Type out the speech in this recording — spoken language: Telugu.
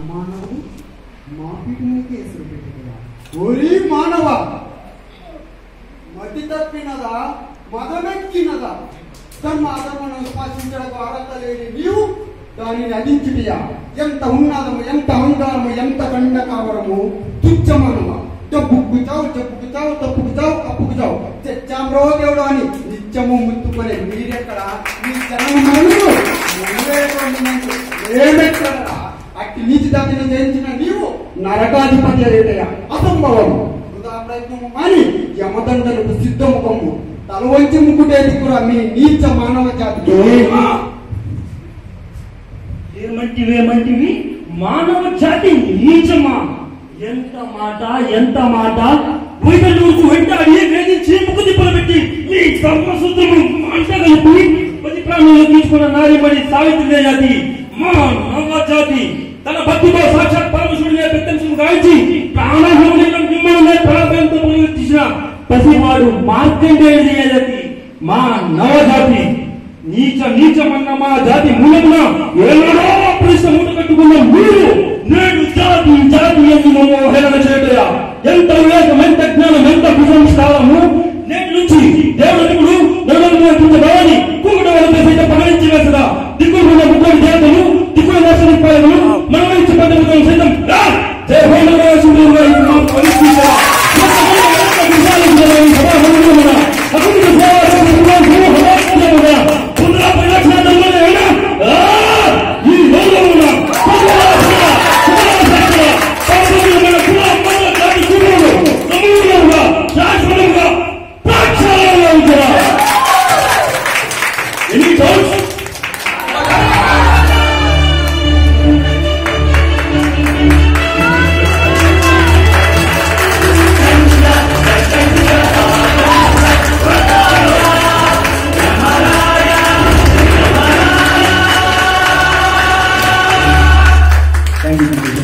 మానవుడు మా పీఠమే కేసులు పెట్టుకున్నా ఓరి మానవ మతి తప్పినదా మదమెక్కినదా ధర్మ అధర్మను ఉపాసించడానికి అర్హత లేని నీవు దానిని అదించుటియా ఎంత ఉన్నదము ఎంత అహంకారము ఎంత కండ కావడము తుచ్చమనుమ డబ్బుకు చావు జబ్బుకు చావు తప్పుకు చావు అప్పుకు చావు తెచ్చాం రో దేవుడు అని నిత్యము ముత్తుకునే మీరెక్కడ మీ జనము మనులు ఏమెక్కడరా అట్టి నీచి దాటిని జయించిన నీవు నరకాధిపతి అయ్యేటయా అసంభవం వృధా ప్రయత్నము మాని యమదండలకు సిద్ధముఖము తల వంచి ముక్కుటే దిక్కురా మీ నీచ మానవ జాతికి ఏమంటివి ఏమంటివి మానవ జాతి నీచమా ఎంత మాట ఎంత మాట వైదలూరుకు వెంటాడి వేధించి ముక్కు తిప్పలు పెట్టి నీ సర్వసూత్రము మంటగలిపి పది ప్రాణులు తీసుకున్న నారిమణి సావిత్రి జాతి మా నవ జాతి తన భక్తితో సాక్షాత్ పరమశుడినే పెద్దంశం గాయించి ప్రాణహమైన మిమ్మల్ని ప్రాణంతో తీసిన పసివాడు మార్కండేయ జాతి మా నవజాతి నీచ నీచమన్న మా జాతి మూలమున ఎన్నడో అప్రదిష్ట మూట కట్టుకున్న మీరు నేడు జాతి జాతి ಎಂದು మమ్మో హేళన చేయటయా ఎంత వివేకం ఎంత జ్ఞానం ఎంత కుసంస్కారము నేటి నుంచి దేవుడు నడుము మోపించబడని కూకుడు వాళ్ళ సైతం పగలించి వేసదా దిక్కులు ఉన్న ముగ్గురు జాతులు దిక్కుల దర్శన పాయలు మనమించి పద్ధతులను సైతం రా! జయ హోమరాజుడుగా ఇది మా పరిస్థితి Any doubts? Thank you.